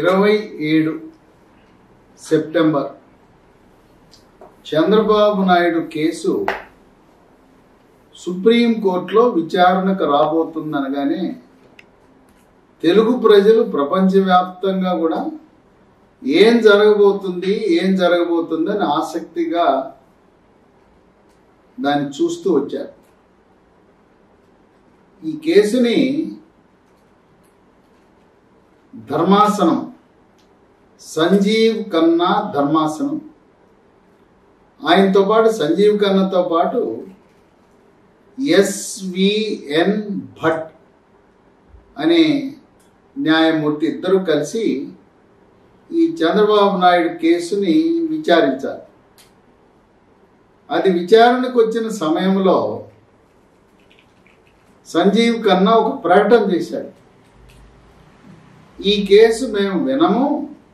ఇరవై ఏడు September Chandrababu Naidu case సుప్రీంకోర్టులో విచారణకు రాబోతుందనగానే తెలుగు ప్రజలు ప్రపంచవ్యాప్తంగా కూడా ఏం జరగబోతుంది ఏం జరగబోతుందని ఆసక్తిగా దాన్ని చూస్తూ వచ్చారు ఈ కేసుని ధర్మాసనం సంజీవ్ ఖన్నా ధర్మాసనం ఆయనతో పాటు సంజీవ్ ఖన్నాతో పాటు ఎస్విఎన్ భట్ అనే న్యాయమూర్తి ఇద్దరు కలిసి ఈ చంద్రబాబు నాయుడు కేసుని విచారించాలి అది విచారణకు వచ్చిన సమయంలో సంజీవ్ ఖన్నా ఒక ప్రకటన చేశాడు ఈ కేసు మేము వినము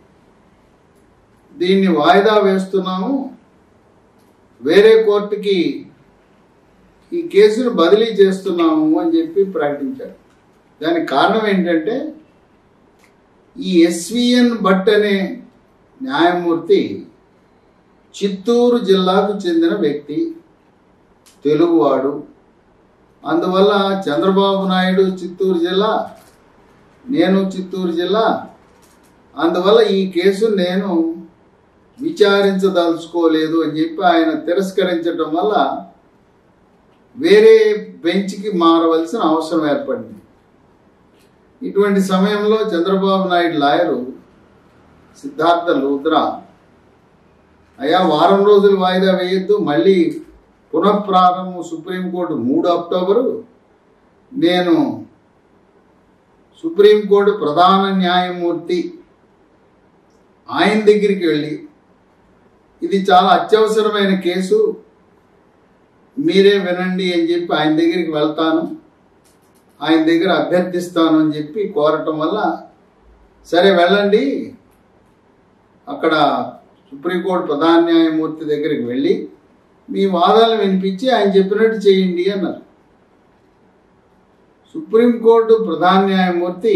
దీన్ని వాయిదా వేస్తున్నాము వేరే కోర్టుకి ఈ కేసును బదిలీ చేస్తున్నాము అని చెప్పి ప్రకటించాడు దానికి కారణం ఏంటంటే ఈ ఎస్విఎన్ భట్ అనే న్యాయమూర్తి చిత్తూరు జిల్లాకు చెందిన వ్యక్తి తెలుగువాడు అందువల్ల చంద్రబాబు నాయుడు చిత్తూరు జిల్లా నేను చిత్తూరు జిల్లా అందువల్ల ఈ కేసు నేను విచారించదలుచుకోలేదు అని చెప్పి ఆయన తిరస్కరించడం వల్ల వేరే బెంచ్కి మారవలసిన అవసరం ఏర్పడింది ఇటువంటి సమయంలో చంద్రబాబు నాయుడు లాయరు సిద్ధార్థ లూత్రా అయా వారం రోజులు వాయిదా వేయొద్దు మళ్ళీ పునఃప్రారంభం సుప్రీంకోర్టు మూడు అక్టోబరు నేను సుప్రీంకోర్టు ప్రధాన న్యాయమూర్తి ఆయన దగ్గరికి వెళ్ళి ఇది చాలా అత్యవసరమైన కేసు మీరే వినండి అని చెప్పి ఆయన దగ్గరికి వెళ్తాను ఆయన దగ్గర అభ్యర్థిస్తాను అని చెప్పి కోరటం వల్ల సరే వెళ్ళండి అక్కడ సుప్రీంకోర్టు ప్రధాన న్యాయమూర్తి దగ్గరికి వెళ్ళి మీ వాదాలు వినిపించి ఆయన చెప్పినట్టు చేయండి అన్నారు సుప్రీంకోర్టు ప్రధాన న్యాయమూర్తి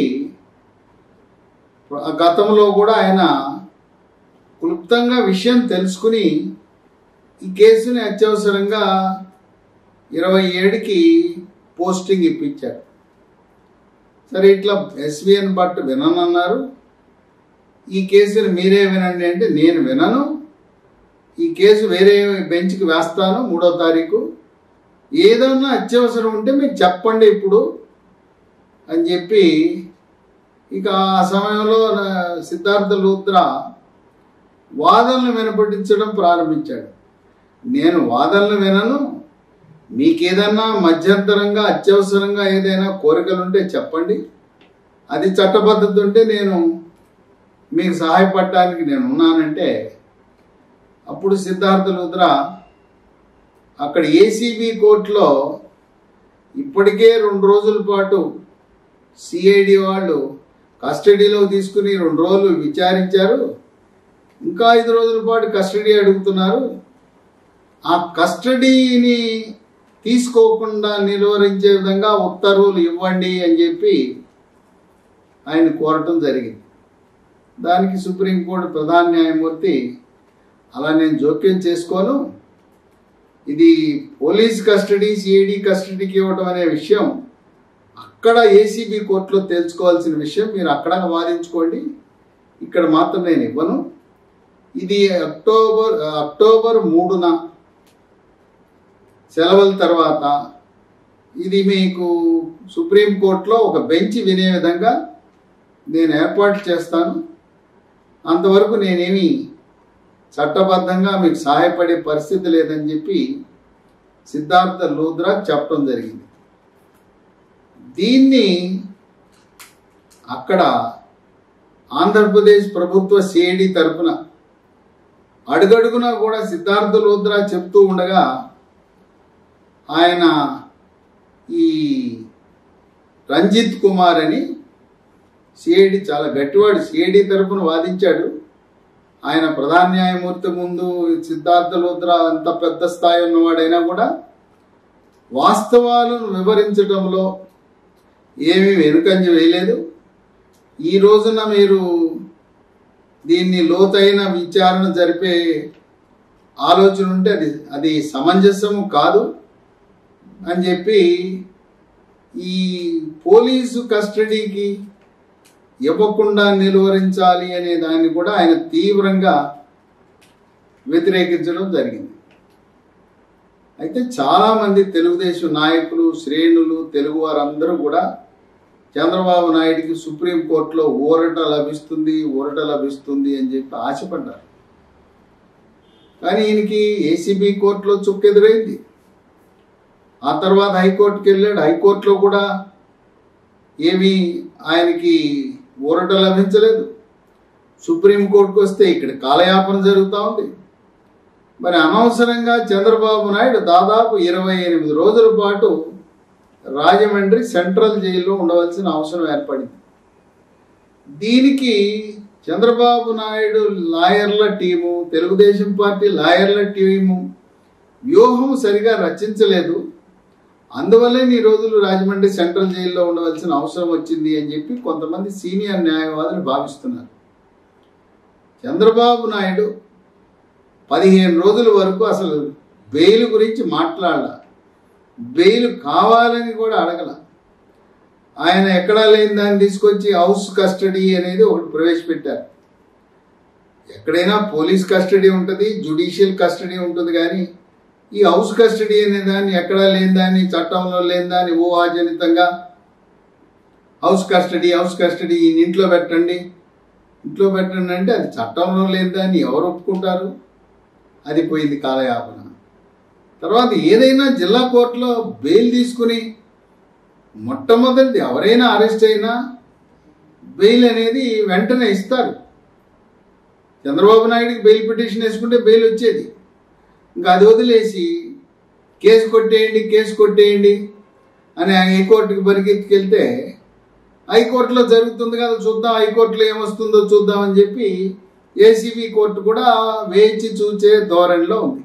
గతంలో కూడా ఆయన క్లుప్తంగా విషయం తెలుసుకుని ఈ కేసుని అత్యవసరంగా ఇరవై ఏడుకి పోస్టింగ్ ఇప్పించారు సరే ఇట్లా ఎస్విఎన్ భట్ విననన్నారు ఈ కేసుని మీరే వినండి అంటే నేను వినను ఈ కేసు వేరే బెంచ్కి వేస్తాను మూడో తారీఖు ఏదన్నా అత్యవసరం ఉంటే మీరు చెప్పండి ఇప్పుడు అని చెప్పి ఇక ఆ సమయంలో సిద్ధార్థ లూత్రా వాదనలు వినపడించడం ప్రారంభించాడు నేను వాదనలు వినను మీకేదన్నా మధ్యంతరంగా అత్యవసరంగా ఏదైనా కోరికలు ఉంటే చెప్పండి అది చట్టబద్ధత ఉంటే నేను మీకు సహాయపడటానికి నేను ఉన్నానంటే అప్పుడు సిద్ధార్థ లుద్ర అక్కడ ఏసీబీ కోర్టులో ఇప్పటికే రెండు రోజుల పాటు సిఐడి వాళ్ళు కస్టడీలో తీసుకుని రెండు రోజులు విచారించారు ఇంకా ఐదు రోజుల పాటు కస్టడీ అడుగుతున్నారు ఆ కస్టడీని తీసుకోకుండా నిలువరించే విధంగా ఉత్తర్వులు ఇవ్వండి అని చెప్పి ఆయన కోరటం జరిగింది దానికి సుప్రీంకోర్టు ప్రధాన న్యాయమూర్తి అలా నేను జోక్యం చేసుకోను ఇది పోలీస్ కస్టడీ సిఐడి కస్టడీకి ఇవ్వటం అనే విషయం అక్కడ ఏసీబీ కోర్టులో తేల్చుకోవాల్సిన విషయం మీరు అక్కడ వాదించుకోండి ఇక్కడ మాత్రం నేను ఇవ్వను ఇది అక్టోబర్ అక్టోబర్ మూడున సెలవుల తర్వాత ఇది మీకు సుప్రీంకోర్టులో ఒక బెంచ్ వినే విధంగా నేను ఏర్పాటు చేస్తాను అంతవరకు నేనేమి చట్టబద్ధంగా మీకు సహాయపడే పరిస్థితి లేదని చెప్పి సిద్ధార్థ లూద్రా చెప్పడం జరిగింది దీన్ని అక్కడ ఆంధ్రప్రదేశ్ ప్రభుత్వ సిఐడి తరఫున అడుగడుగునా కూడా సిద్ధార్థ లూద్రా చెప్తూ ఉండగా ఆయన ఈ రంజిత్ కుమార్ అని సిఐడి చాలా గట్టివాడు సిఐడి తరఫున వాదించాడు ఆయన ప్రధాన న్యాయమూర్తి ముందు సిద్ధార్థ లూత్రా అంత పెద్ద స్థాయి ఉన్నవాడైనా కూడా వాస్తవాలను వివరించడంలో ఏమీ వెనుకంజ వేయలేదు ఈ రోజున మీరు దీన్ని లోతైన విచారణ జరిపే ఆలోచన ఉంటే అది అది సమంజసము కాదు అని చెప్పి ఈ పోలీసు కస్టడీకి ఇవ్వకుండా నిలువరించాలి అనే దాన్ని కూడా ఆయన తీవ్రంగా వ్యతిరేకించడం జరిగింది అయితే చాలామంది తెలుగుదేశం నాయకులు శ్రేణులు తెలుగు వారందరూ కూడా చంద్రబాబు నాయుడికి సుప్రీంకోర్టులో ఊరట లభిస్తుంది ఊరట లభిస్తుంది అని చెప్పి ఆశపడ్డారు కానీ ఈయనకి ఏసీబీ కోర్టులో చుక్కెదురైంది ఆ తర్వాత హైకోర్టుకి వెళ్ళాడు హైకోర్టులో కూడా ఏమీ ఆయనకి ఊరట లభించలేదు సుప్రీంకోర్టుకు వస్తే ఇక్కడ కాలయాపన జరుగుతూ ఉంది మరి అనవసరంగా చంద్రబాబు నాయుడు దాదాపు ఇరవై ఎనిమిది రోజుల పాటు రాజమండ్రి సెంట్రల్ జైల్లో ఉండవలసిన అవసరం ఏర్పడింది దీనికి చంద్రబాబు నాయుడు లాయర్ల టీము తెలుగుదేశం పార్టీ లాయర్ల టీము వ్యూహం సరిగా రచించలేదు అందువల్లే ఈ రోజులు రాజమండ్రి సెంట్రల్ జైల్లో ఉండవలసిన అవసరం వచ్చింది అని చెప్పి కొంతమంది సీనియర్ న్యాయవాదులు భావిస్తున్నారు చంద్రబాబు నాయుడు పదిహేను రోజుల వరకు అసలు బెయిల్ గురించి మాట్లాడాల బెయిల్ కావాలని కూడా అడగల ఆయన ఎక్కడా లేని దాన్ని తీసుకొచ్చి హౌస్ కస్టడీ అనేది ఒకటి ప్రవేశపెట్టారు ఎక్కడైనా పోలీస్ కస్టడీ ఉంటుంది జుడిషియల్ కస్టడీ ఉంటుంది కానీ ఈ హౌస్ కస్టడీ అనే దాన్ని ఎక్కడా లేని దాన్ని చట్టంలో లేని దాన్ని ఊహాజనితంగా హౌస్ కస్టడీ హౌస్ కస్టడీ ఈయన ఇంట్లో పెట్టండి ఇంట్లో పెట్టండి అంటే అది చట్టంలో లేని దాన్ని ఎవరు ఒప్పుకుంటారు అది పోయింది కాలయాపన తర్వాత ఏదైనా జిల్లా కోర్టులో బెయిల్ తీసుకుని మొట్టమొదటిది ఎవరైనా అరెస్ట్ అయినా బెయిల్ అనేది వెంటనే ఇస్తారు చంద్రబాబు నాయుడికి బెయిల్ పిటిషన్ వేసుకుంటే బెయిల్ వచ్చేది ఇంకా అది వదిలేసి కేసు కొట్టేయండి కేసు కొట్టేయండి అని హైకోర్టుకి పరిగెత్తుకెళ్తే హైకోర్టులో జరుగుతుంది కదా చూద్దాం హైకోర్టులో ఏమొస్తుందో చూద్దాం అని చెప్పి ఏసీబీ కోర్టు కూడా వేచి చూచే ధోరణిలో ఉంది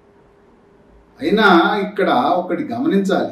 అయినా ఇక్కడ ఒకటి గమనించాలి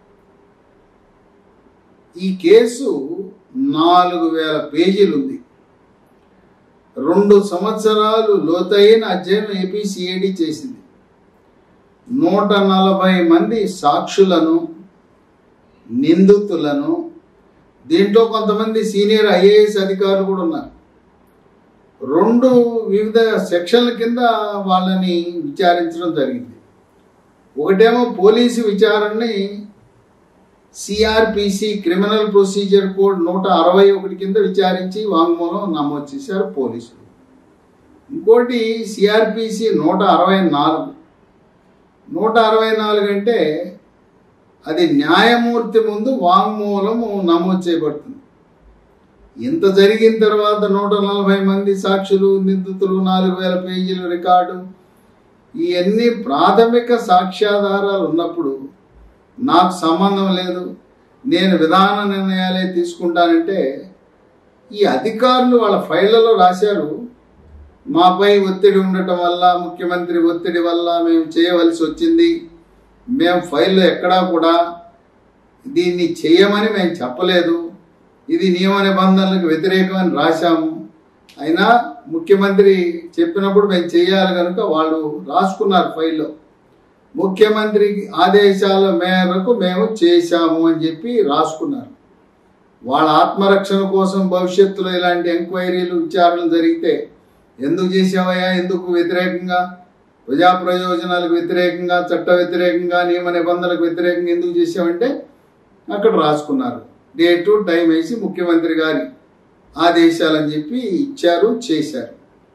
ఈ కేసు నాలుగు వేల పేజీలు ఉంది రెండు సంవత్సరాలు లోతైన అధ్యయనం ఏపీసీఐడి చేసింది నూట నలభై మంది సాక్షులను నిందితులను దీంట్లో కొంతమంది సీనియర్ ఐఏఎస్ అధికారులు కూడా ఉన్నారు రెండు వివిధ సెక్షన్ల కింద వాళ్ళని విచారించడం జరిగింది ఒకటేమో పోలీసు విచారణని సిఆర్పిసి క్రిమినల్ ప్రొసీజర్ కోడ్ నూట అరవై ఒకటి కింద విచారించి వాంగ్మూలం నమోదు చేశారు పోలీసులు ఇంకోటి సిఆర్పిసి నూట అరవై నాలుగు నూట అరవై నాలుగు అంటే అది న్యాయమూర్తి ముందు వాంగ్మూలము నమోదు చేయబడుతుంది ఇంత జరిగిన తర్వాత నూట నలభై మంది సాక్షులు నిందితులు నాలుగు వేల పేజీల రికార్డు ఇవన్నీ ప్రాథమిక సాక్ష్యాధారాలు ఉన్నప్పుడు నాకు సంబంధం లేదు నేను విధాన నిర్ణయాలే తీసుకుంటానంటే ఈ అధికారులు వాళ్ళ ఫైళ్లలో రాశారు మాపై ఒత్తిడి ఉండటం వల్ల ముఖ్యమంత్రి ఒత్తిడి వల్ల మేము చేయవలసి వచ్చింది మేము ఫైల్లో ఎక్కడా కూడా దీన్ని చేయమని మేము చెప్పలేదు ఇది నియమ నిబంధనలకు వ్యతిరేకమని రాశాము అయినా ముఖ్యమంత్రి చెప్పినప్పుడు మేము చేయాలి కనుక వాళ్ళు రాసుకున్నారు ఫైల్లో ముఖ్యమంత్రి ఆదేశాల మేరకు మేము చేశాము అని చెప్పి రాసుకున్నారు వాళ్ళ ఆత్మరక్షణ కోసం భవిష్యత్తులో ఇలాంటి ఎంక్వైరీలు విచారణలు జరిగితే ఎందుకు చేసావయ్యా ఎందుకు వ్యతిరేకంగా ప్రజా ప్రయోజనాలకు వ్యతిరేకంగా చట్ట వ్యతిరేకంగా నియమ నిబంధనలకు వ్యతిరేకంగా ఎందుకు చేసావంటే అక్కడ రాసుకున్నారు డేటు టైం వేసి ముఖ్యమంత్రి గారి ఆదేశాలని చెప్పి ఇచ్చారు చేశారు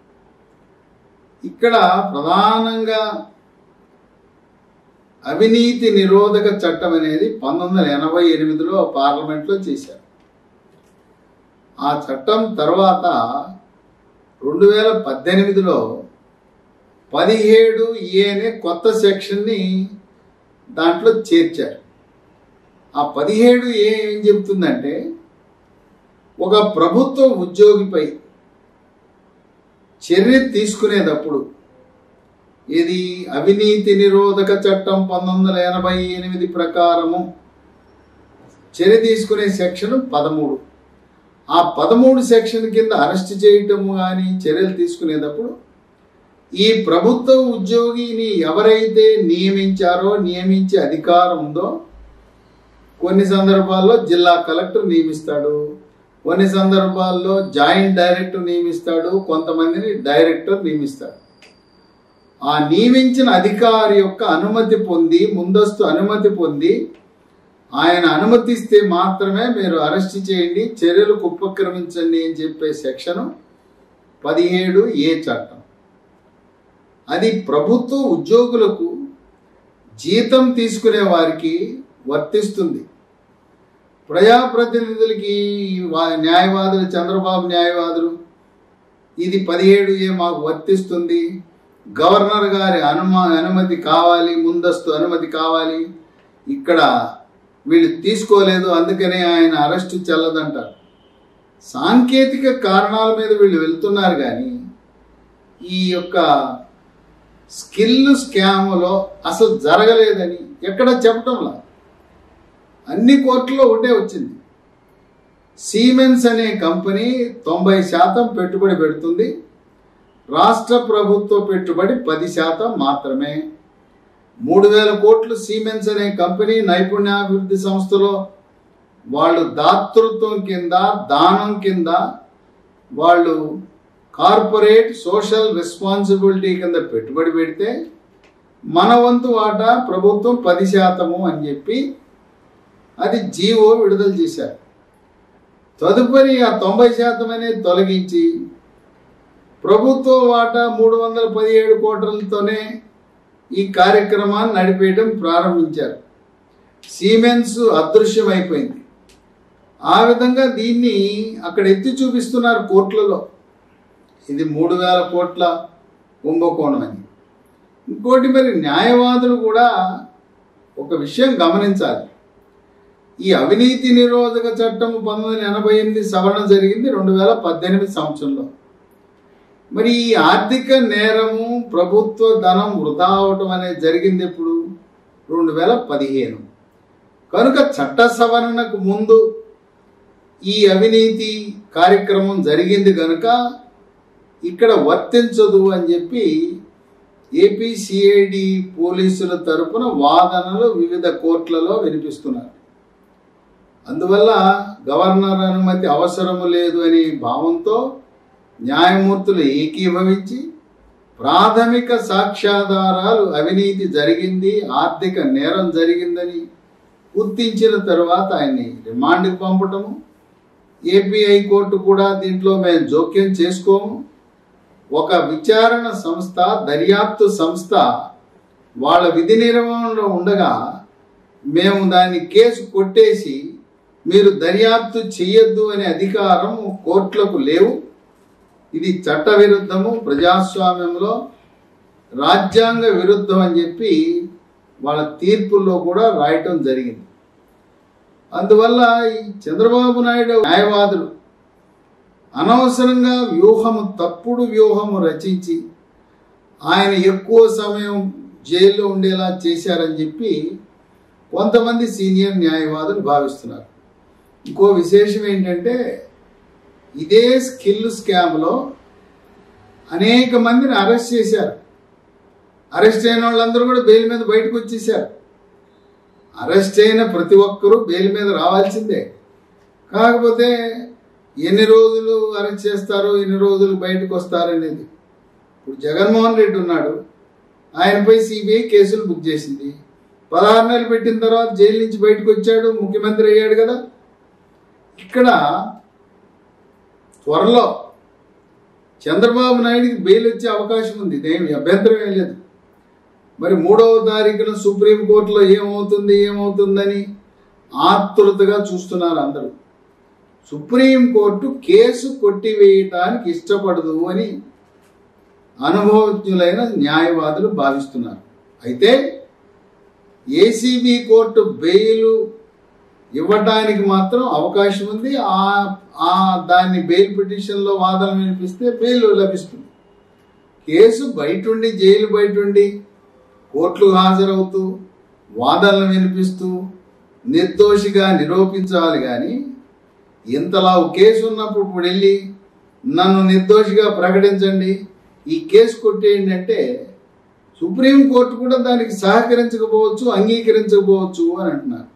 ఇక్కడ ప్రధానంగా అవినీతి నిరోధక చట్టం అనేది పంతొమ్మిది వందల ఎనభై ఎనిమిదిలో పార్లమెంట్లో చేశారు ఆ చట్టం తర్వాత రెండు వేల పద్దెనిమిదిలో పదిహేడు ఏ అనే కొత్త సెక్షన్ని దాంట్లో చేర్చారు ఆ పదిహేడు ఏ ఏం చెప్తుందంటే ఒక ప్రభుత్వ ఉద్యోగిపై చర్య తీసుకునేటప్పుడు ఇది అవినీతి నిరోధక చట్టం పంతొమ్మిది వందల ఎనభై ఎనిమిది ప్రకారము చర్య తీసుకునే సెక్షన్ పదమూడు ఆ పదమూడు సెక్షన్ కింద అరెస్ట్ చేయటం కానీ చర్యలు తీసుకునేటప్పుడు ఈ ప్రభుత్వ ఉద్యోగిని ఎవరైతే నియమించారో నియమించే అధికారం ఉందో కొన్ని సందర్భాల్లో జిల్లా కలెక్టర్ నియమిస్తాడు కొన్ని సందర్భాల్లో జాయింట్ డైరెక్టర్ నియమిస్తాడు కొంతమందిని డైరెక్టర్ నియమిస్తాడు ఆ నియమించిన అధికారి యొక్క అనుమతి పొంది ముందస్తు అనుమతి పొంది ఆయన అనుమతిస్తే మాత్రమే మీరు అరెస్ట్ చేయండి చర్యలకు ఉపక్రమించండి అని చెప్పే సెక్షను పదిహేడు ఏ చట్టం అది ప్రభుత్వ ఉద్యోగులకు జీతం తీసుకునే వారికి వర్తిస్తుంది ప్రజాప్రతినిధులకి వా- న్యాయవాదులు చంద్రబాబు న్యాయవాదులు ఇది పదిహేడు ఏ మాకు వర్తిస్తుంది గవర్నర్ గారి అనుమా అనుమతి కావాలి ముందస్తు అనుమతి కావాలి ఇక్కడ వీళ్ళు తీసుకోలేదు అందుకనే ఆయన అరెస్టు చెల్లదంటారు సాంకేతిక కారణాల మీద వీళ్ళు వెళ్తున్నారు కానీ ఈ యొక్క స్కిల్ స్కామ్లో అసలు జరగలేదని ఎక్కడ చెప్పటంలా అన్ని కోర్టులో ఒకటే వచ్చింది సీమెన్స్ అనే కంపెనీ తొంభై శాతం పెట్టుబడి పెడుతుంది రాష్ట్ర ప్రభుత్వ పెట్టుబడి పది శాతం మాత్రమే మూడు వేల కోట్లు సీమెన్స్ అనే కంపెనీ నైపుణ్యాభివృద్ధి సంస్థలో వాళ్ళు దాతృత్వం కింద దానం కింద వాళ్ళు కార్పొరేట్ సోషల్ రెస్పాన్సిబిలిటీ కింద పెట్టుబడి పెడితే మన వంతు వాటా ప్రభుత్వం పది శాతము అని చెప్పి అది జీవో విడుదల చేశారు తదుపరి ఆ తొంభై శాతం అనేది తొలగించి ప్రభుత్వ వాటా మూడు వందల పదిహేడు కోట్లతోనే ఈ కార్యక్రమాన్ని నడిపేయడం ప్రారంభించారు సీమెన్స్ అదృశ్యమైపోయింది ఆ విధంగా దీన్ని అక్కడ ఎత్తి చూపిస్తున్నారు కోర్టులలో ఇది మూడు వేల కోట్ల కుంభకోణం అని ఇంకోటి మరి న్యాయవాదులు కూడా ఒక విషయం గమనించాలి ఈ అవినీతి నిరోధక చట్టం పంతొమ్మిది వందల ఎనభై ఎనిమిది సవరణ జరిగింది రెండు వేల పద్దెనిమిది సంవత్సరంలో మరి ఈ ఆర్థిక నేరము ప్రభుత్వ ధనం వృధా అవటం అనేది జరిగింది ఎప్పుడు రెండు వేల పదిహేను కనుక చట్ట సవరణకు ముందు ఈ అవినీతి కార్యక్రమం జరిగింది కనుక ఇక్కడ వర్తించదు అని చెప్పి ఏపీసీఐడి పోలీసుల తరపున వాదనలు వివిధ కోర్టులలో వినిపిస్తున్నారు అందువల్ల గవర్నర్ అనుమతి అవసరము లేదు అనే భావంతో న్యాయమూర్తులు ఏకీభవించి ప్రాథమిక సాక్ష్యాధారాలు అవినీతి జరిగింది ఆర్థిక నేరం జరిగిందని గుర్తించిన తర్వాత ఆయన్ని రిమాండ్కి పంపటము ఏపీ హైకోర్టు కూడా దీంట్లో మేము జోక్యం చేసుకోము ఒక విచారణ సంస్థ దర్యాప్తు సంస్థ వాళ్ళ విధి నిర్వహణలో ఉండగా మేము దాన్ని కేసు కొట్టేసి మీరు దర్యాప్తు చేయొద్దు అనే అధికారం కోర్టులకు లేవు ఇది చట్ట విరుద్ధము ప్రజాస్వామ్యంలో రాజ్యాంగ విరుద్ధం అని చెప్పి వాళ్ళ తీర్పుల్లో కూడా రాయటం జరిగింది అందువల్ల ఈ చంద్రబాబు నాయుడు న్యాయవాదులు అనవసరంగా వ్యూహము తప్పుడు వ్యూహము రచించి ఆయన ఎక్కువ సమయం జైల్లో ఉండేలా చేశారని చెప్పి కొంతమంది సీనియర్ న్యాయవాదులు భావిస్తున్నారు ఇంకో విశేషం ఏంటంటే ఇదే స్కిల్ స్కామ్లో అనేక మందిని అరెస్ట్ చేశారు అరెస్ట్ అయిన వాళ్ళందరూ కూడా బెయిల్ మీద బయటకు వచ్చేసారు అరెస్ట్ అయిన ప్రతి ఒక్కరూ బెయిల్ మీద రావాల్సిందే కాకపోతే ఎన్ని రోజులు అరెస్ట్ చేస్తారు ఎన్ని రోజులు బయటకు వస్తారు అనేది ఇప్పుడు జగన్మోహన్ రెడ్డి ఉన్నాడు ఆయనపై సిబిఐ కేసులు బుక్ చేసింది పదహారు నెలలు పెట్టిన తర్వాత జైలు నుంచి బయటకు వచ్చాడు ముఖ్యమంత్రి అయ్యాడు కదా ఇక్కడ త్వరలో చంద్రబాబు నాయుడికి బెయిల్ వచ్చే అవకాశం ఉంది ఇదేమి అభ్యంతరం ఏం లేదు మరి మూడవ తారీఖున సుప్రీంకోర్టులో ఏమవుతుంది ఏమవుతుందని ఆతృతగా చూస్తున్నారు అందరూ సుప్రీంకోర్టు కేసు కొట్టివేయటానికి ఇష్టపడదు అని అనుభవజ్ఞులైన న్యాయవాదులు భావిస్తున్నారు అయితే ఏసీబీ కోర్టు బెయిల్ ఇవ్వటానికి మాత్రం అవకాశం ఉంది ఆ ఆ దాన్ని బెయిల్ పిటిషన్లో వాదన వినిపిస్తే బెయిల్ లభిస్తుంది కేసు బయటుండి జైలు బయటుండి కోర్టులు హాజరవుతూ వాదనలు వినిపిస్తూ నిర్దోషిగా నిరూపించాలి కానీ ఇంతలా కేసు ఉన్నప్పుడు ఇప్పుడు వెళ్ళి నన్ను నిర్దోషిగా ప్రకటించండి ఈ కేసు కొట్టేయండి అంటే సుప్రీంకోర్టు కూడా దానికి సహకరించకపోవచ్చు అంగీకరించకపోవచ్చు అని అంటున్నారు